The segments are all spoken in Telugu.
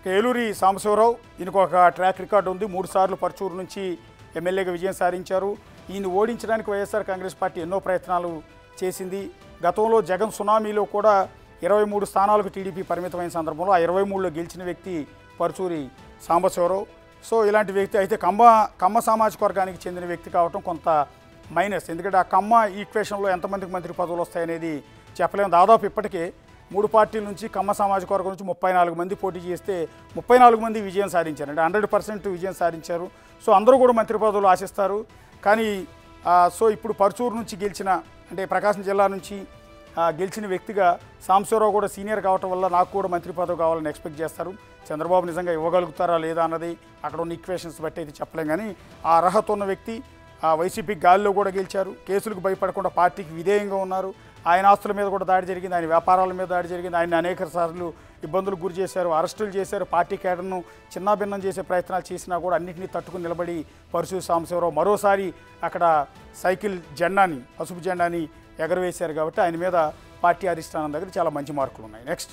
ఏలూరి సాంబశివరావు ఈయనకు ఒక ట్రాక్ రికార్డు ఉంది మూడు సార్లు పర్చూరు నుంచి ఎమ్మెల్యేగా విజయం సాధించారు ఈయన ఓడించడానికి వైఎస్ఆర్ కాంగ్రెస్ పార్టీ ఎన్నో ప్రయత్నాలు చేసింది గతంలో జగన్ సునామీలో కూడా ఇరవై మూడు స్థానాలకు టీడీపీ పరిమితమైన సందర్భంలో ఆ ఇరవై మూడులో గెలిచిన వ్యక్తి పరుచూరి సాంబశివరావు సో ఇలాంటి వ్యక్తి అయితే కమ్మ కమ్మ సామాజిక వర్గానికి చెందిన వ్యక్తి కావటం కొంత మైనస్ ఎందుకంటే ఆ కమ్మ ఈక్వేషన్లో ఎంతమందికి మంత్రి పదవులు వస్తాయనేది చెప్పలేము దాదాపు ఇప్పటికే మూడు పార్టీల నుంచి కమ్మ సామాజిక వర్గం నుంచి ముప్పై నాలుగు మంది పోటీ చేస్తే ముప్పై నాలుగు మంది విజయం సాధించారు అంటే హండ్రెడ్ పర్సెంట్ విజయం సాధించారు సో అందరూ కూడా మంత్రి పదవులు ఆశిస్తారు కానీ ఆ, సో ఇప్పుడు పర్చూరు నుంచి గెలిచిన అంటే ప్రకాశం జిల్లా నుంచి ఆ, గెలిచిన వ్యక్తిగా సాంబశివరావు కూడా సీనియర్ కావటం వల్ల నాకు కూడా మంత్రి పదవి కావాలని ఎక్స్పెక్ట్ చేస్తారు చంద్రబాబు నిజంగా ఇవ్వగలుగుతారా లేదా అన్నది అక్కడ ఉన్న ఈక్వేషన్స్ బట్టి అయితే చెప్పలేం కానీ ఆ అర్హత ఉన్న వ్యక్తి ఆ వైసీపీ గాలిలో కూడా గెలిచారు కేసులకు భయపడకుండా పార్టీకి విధేయంగా ఉన్నారు ఆయన ఆస్తుల మీద కూడా దాడి జరిగింది ఆయన వ్యాపారాల మీద దాడి జరిగింది ఆయన అనేక సార్లు ఇబ్బందులకు గురి చేశారు అరెస్టులు చేశారు పార్టీ కేడర్ను చిన్నాభిన్నం చేసే ప్రయత్నాలు చేసినా కూడా అన్నింటినీ తట్టుకుని నిలబడి పరశు సాంబశివరావు మరోసారి అక్కడ సైకిల్ జెండాని పసుపు జెండాని ఎగరవేశారు కాబట్టి ఆయన మీద పార్టీ అధిష్టానం దగ్గర చాలా మంచి మార్కులు ఉన్నాయి నెక్స్ట్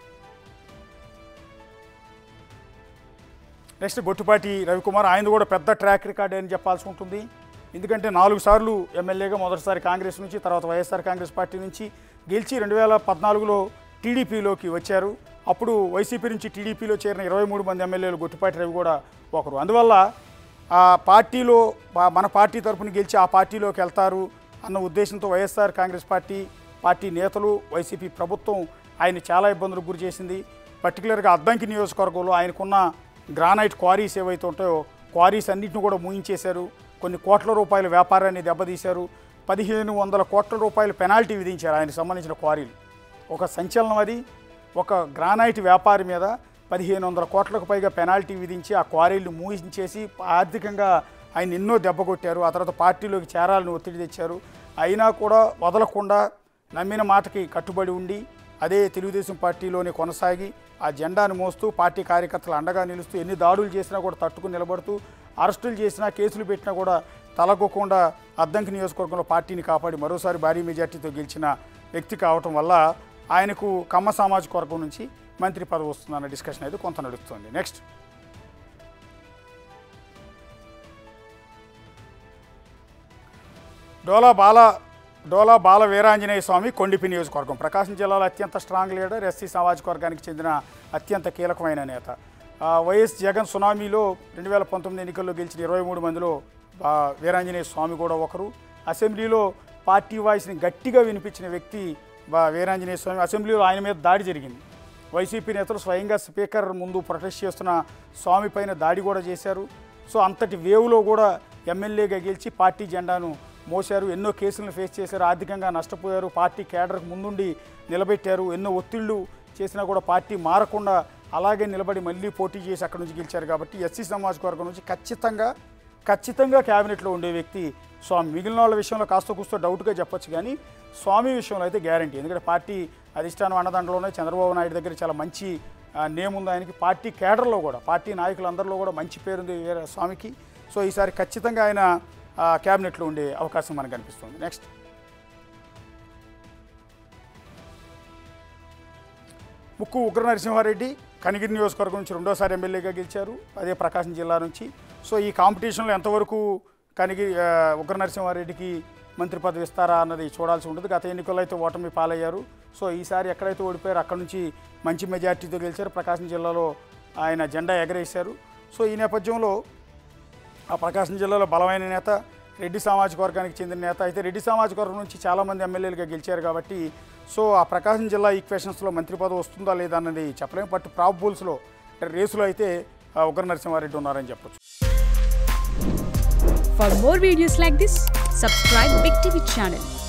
నెక్స్ట్ బొట్టుపాటి రవికుమార్ ఆయన కూడా పెద్ద ట్రాక్ రికార్డ్ అని చెప్పాల్సి ఉంటుంది ఎందుకంటే నాలుగు సార్లు ఎమ్మెల్యేగా మొదటిసారి కాంగ్రెస్ నుంచి తర్వాత వైఎస్ఆర్ కాంగ్రెస్ పార్టీ నుంచి గెలిచి రెండు వేల పద్నాలుగులో టీడీపీలోకి వచ్చారు అప్పుడు వైసీపీ నుంచి టీడీపీలో చేరిన ఇరవై మూడు మంది ఎమ్మెల్యేలు గొట్టిపాటి రవి కూడా ఒకరు అందువల్ల ఆ పార్టీలో ఆ మన పార్టీ తరపున గెలిచి ఆ పార్టీలోకి వెళ్తారు అన్న ఉద్దేశంతో వైఎస్ఆర్ కాంగ్రెస్ పార్టీ పార్టీ నేతలు వైసీపీ ప్రభుత్వం ఆయన చాలా ఇబ్బందులకు గురి చేసింది పర్టికులర్గా అద్దంకి నియోజకవర్గంలో ఆయనకున్న గ్రానైట్ క్వారీస్ ఏవైతే ఉంటాయో క్వారీస్ అన్నింటిని కూడా మూయించేశారు కొన్ని కోట్ల రూపాయల వ్యాపారాన్ని దెబ్బతీశారు పదిహేను వందల కోట్ల రూపాయల పెనాల్టీ విధించారు ఆయనకు సంబంధించిన క్వారీలు ఒక సంచలనం అది ఒక గ్రానైట్ వ్యాపారి మీద పదిహేను వందల కోట్లకు పైగా పెనాల్టీ విధించి ఆ క్వారీలు మూయించేసి ఆర్థికంగా ఆయన ఎన్నో దెబ్బ కొట్టారు ఆ తర్వాత పార్టీలోకి చేరాలని ఒత్తిడి తెచ్చారు అయినా కూడా వదలకుండా నమ్మిన మాటకి కట్టుబడి ఉండి అదే తెలుగుదేశం పార్టీలోనే కొనసాగి ఆ జెండాను మోస్తూ పార్టీ కార్యకర్తలు అండగా నిలుస్తూ ఎన్ని దాడులు చేసినా కూడా తట్టుకుని నిలబడుతూ అరెస్టులు చేసినా కేసులు పెట్టినా కూడా తలగొకుండా అద్దంకి నియోజకవర్గంలో పార్టీని కాపాడి మరోసారి భారీ మెజార్టీతో గెలిచిన వ్యక్తి కావటం వల్ల ఆయనకు కమ్మ సామాజిక వర్గం నుంచి మంత్రి పదవి వస్తుందన్న డిస్కషన్ అయితే కొంత నడుస్తుంది నెక్స్ట్ డోలా బాల డోలా బాల వీరాంజనేయ స్వామి కొండిపి నియోజకవర్గం ప్రకాశం జిల్లాలో అత్యంత స్ట్రాంగ్ లీడర్ ఎస్సీ సామాజిక వర్గానికి చెందిన అత్యంత కీలకమైన నేత ఆ, వైఎస్ జగన్ సునామీలో రెండు వేల పంతొమ్మిది ఎన్నికల్లో గెలిచిన ఇరవై మూడు మందిలో ఆ, వీరాంజనేయ స్వామి కూడా ఒకరు అసెంబ్లీలో పార్టీ వాయిస్ని గట్టిగా వినిపించిన వ్యక్తి బా- వీరాంజనేయ స్వామి అసెంబ్లీలో ఆయన మీద దాడి జరిగింది వైసీపీ నేతలు స్వయంగా స్పీకర్ ముందు ప్రొటెస్ట్ చేస్తున్న స్వామి పైన దాడి కూడా చేశారు సో అంతటి వేవ్లో కూడా ఎమ్మెల్యేగా గెలిచి పార్టీ జెండాను మోశారు ఎన్నో కేసులను ఫేస్ చేశారు ఆర్థికంగా నష్టపోయారు పార్టీ కేడర్కు ముందుండి నిలబెట్టారు ఎన్నో ఒత్తిళ్లు చేసినా కూడా పార్టీ మారకుండా అలాగే నిలబడి మళ్ళీ పోటీ చేసి అక్కడి నుంచి గెలిచారు కాబట్టి ఎస్సీ సమాజ వర్గం నుంచి ఖచ్చితంగా ఖచ్చితంగా క్యాబినెట్లో ఉండే వ్యక్తి స్వామి మిగిలిన వాళ్ళ విషయంలో కాస్త కూస్తో డౌట్గా చెప్పొచ్చు కానీ స్వామి విషయంలో అయితే గ్యారంటీ ఎందుకంటే పార్టీ అధిష్టానం అన్నదాంట్లోనే చంద్రబాబు నాయుడు దగ్గర చాలా మంచి నేమ్ ఉంది ఆయనకి పార్టీ కేడర్లో కూడా పార్టీ నాయకులందరిలో కూడా మంచి పేరుంది వీర స్వామికి సో ఈసారి ఖచ్చితంగా ఆయన ఆ, క్యాబినెట్లో ఉండే అవకాశం మనకు కనిపిస్తుంది నెక్స్ట్ ముక్కు ఉగ్ర నరసింహారెడ్డి కనిగిరి నియోజకవర్గం నుంచి రెండోసారి ఎమ్మెల్యేగా గెలిచారు అదే ప్రకాశం జిల్లా నుంచి సో ఈ కాంపిటీషన్లో ఎంతవరకు కనిగిరి ఆ, ఉగ్ర నరసింహారెడ్డికి మంత్రి పదవి ఇస్తారా అన్నది చూడాల్సి ఉంటుంది గత ఎన్నికల్లో అయితే ఓటమి పాలయ్యారు సో ఈసారి ఎక్కడైతే ఓడిపోయారో అక్కడ నుంచి మంచి మెజార్టీతో గెలిచారు ప్రకాశం జిల్లాలో ఆయన జెండా ఎగరేశారు సో ఈ నేపథ్యంలో ఆ ప్రకాశం జిల్లాలో బలమైన నేత రెడ్డి సామాజిక వర్గానికి చెందిన నేత అయితే రెడ్డి సామాజిక వర్గం నుంచి చాలామంది ఎమ్మెల్యేలుగా గెలిచారు కాబట్టి సో ఆ ప్రకాశం జిల్లా ఈక్వేషన్స్లో మంత్రి పదవి వస్తుందా లేదా అన్నది చెప్పలేము బట్ ప్రాబుల్స్లో రేసులో అయితే ఆ, ఉగ్ర నరసింహారెడ్డి ఉన్నారని చెప్పొచ్చు For more videos like this, subscribe Big TV channel